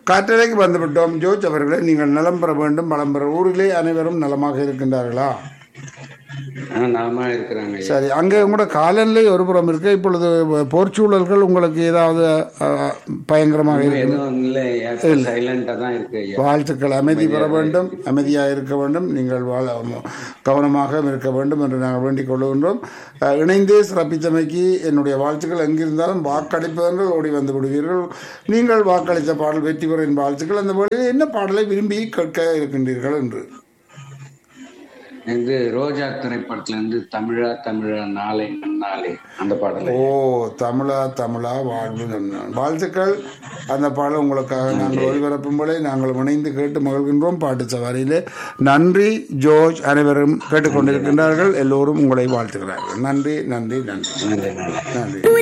காற்றலைக்கு வந்துவிட்டோம் ஜோர்ஜ் அவர்களே நீங்கள் நலம் பெற வேண்டும் வளம் பெற ஊரிலே அனைவரும் நலமாக இருக்கின்றார்களா ஆ, நலமா இருக்கிறாங்க ஐயா. சரி அங்கே உங்களோட காலநிலை ஒரு புறம் இருக்கு இப்பொழுது போர்ச்சூழல்கள் உங்களுக்கு ஏதாவது அஹ், பயங்கரமாக இருக்கு எதுவும் இல்லை சைலண்டா தான் இருக்கு ஐயா வாழ்த்துக்கள் அமைதி பெற வேண்டும் அமைதியாக இருக்க வேண்டும் நீங்கள் வாழ கவனமாக இருக்க வேண்டும் என்று நாங்கள் வேண்டிக் கொள்கின்றோம் அஹ், இணைந்தே சிறப்பித்தமைக்கு என்னுடைய வாழ்த்துக்கள் எங்கிருந்தாலும் வாக்களிப்பதென்று ஓடி வந்து விடுவீர்கள் நீங்கள் வாக்களித்த பாடல் வெற்றி பெற என் வாழ்த்துக்கள் அந்த வேளையில் என்ன பாடலை விரும்பி கேட்க இருக்கின்றீர்கள் என்று இது ரோஜா திரைப்படத்துல இருந்து தமிழா தமிழா நாளை நாளே அந்த பாடலை ஓ தமிழா தமிழா வாழ்வு நன்னாள். வாழ்த்துக்கள் அந்த பாடல் உங்களுக்காக நாங்கள் ஒளிபரப்பும் போலே நாங்கள் இணைந்து கேட்டு மகிழ்கின்றோம் பாட்டு சவாரியிலே நன்றி ஜோர்ஜ் அனைவரும் கேட்டுக்கொண்டிருக்கின்றார்கள் எல்லோரும் உங்களை வாழ்த்துகிறார்கள் நன்றி நன்றி நன்றி நன்றி நன்றி நன்றி